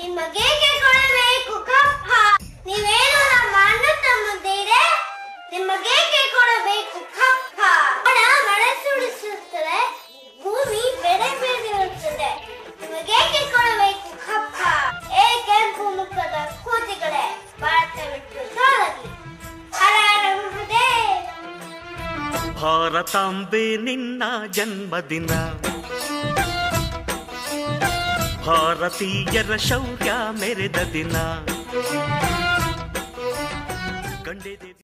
ನಿಮಗೇಕೆ ಕೊಡಬೇಕು ಕಪ್ಪ ನೀವೇನು ನಮ್ಮ ಅಣ್ಣ ತಮ್ಮದಿರೆ ನಿಮಗೇಕೆ ಕೊಡಬೇಕು ಕಪ್ಪ ಹಣ ಮಳೆ ಸುಳಿಸುತ್ತದೆ ಭೂಮಿ ಬೆಳೆ ಬೆಳೆದಿರುತ್ತದೆ ನಿಮಗೇಕೆ ಕೊಡಬೇಕು ಕಪ್ಪ ಏ ಕೆಂಪು ಮುಖದ ಕೋತಿಗಳೇ ಭಾರತ ಬಿಟ್ಟು ತೊಲಗಿ ಹರಹರಹುದೇ ಭಾರತಾಂಬೆ ನಿನ್ನ ಜನ್ಮದಿನ ಭಾರತೀಯರ ಶೌರ್ಯ ಮೆರೆದ ದಿನ ಗಂಡೆದೆ